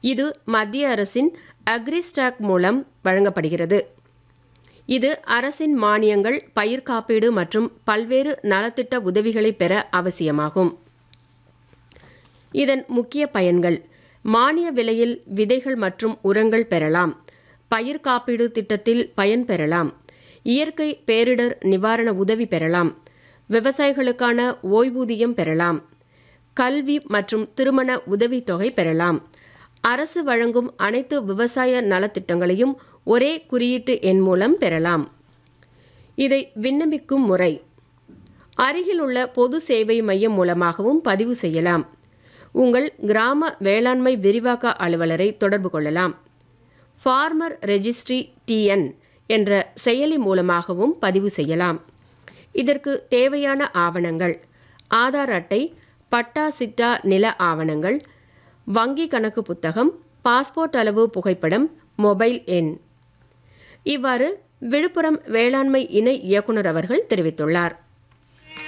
இது மத்திய அரசின் அக்ரிஸ்டாக் மூலம் வழங்கப்படுகிறது இது அரசின் மானியங்கள் பயிர் காப்பீடு மற்றும் பல்வேறு நலத்திட்ட உதவிகளை பெற அவசியமாகும் இதன் முக்கிய பயன்கள் மானிய விலையில் விதைகள் மற்றும் உரங்கள் பெறலாம் பயிர் காப்பீடு திட்டத்தில் பயன் பெறலாம் இயற்கை பேரிடர் நிவாரண உதவி பெறலாம் விவசாயிகளுக்கான ஓய்வூதியம் பெறலாம் கல்வி மற்றும் திருமண உதவித்தொகை பெறலாம் அரசு வழங்கும் அனைத்து விவசாய நலத்திட்டங்களையும் ஒரே குறியீட்டு எண் மூலம் பெறலாம் இதை விண்ணப்பிக்கும் முறை அருகில் உள்ள பொது சேவை மையம் மூலமாகவும் பதிவு செய்யலாம் உங்கள் கிராம வேளாண்மை விரிவாக்க அலுவலரை தொடர்பு கொள்ளலாம் ஃபார்மர் ரெஜிஸ்ட்ரி டிஎன் என்ற செயலி மூலமாகவும் பதிவு செய்யலாம் இதற்கு தேவையான ஆவணங்கள் ஆதார் அட்டை பட்டா சிட்டா நில ஆவணங்கள் வங்கி கணக்கு புத்தகம் பாஸ்போர்ட் அளவு புகைப்படம் மொபைல் எண் இவ்வாறு விழுப்புரம் வேளாண்மை இணை இயக்குனர் அவர்கள் தெரிவித்துள்ளார்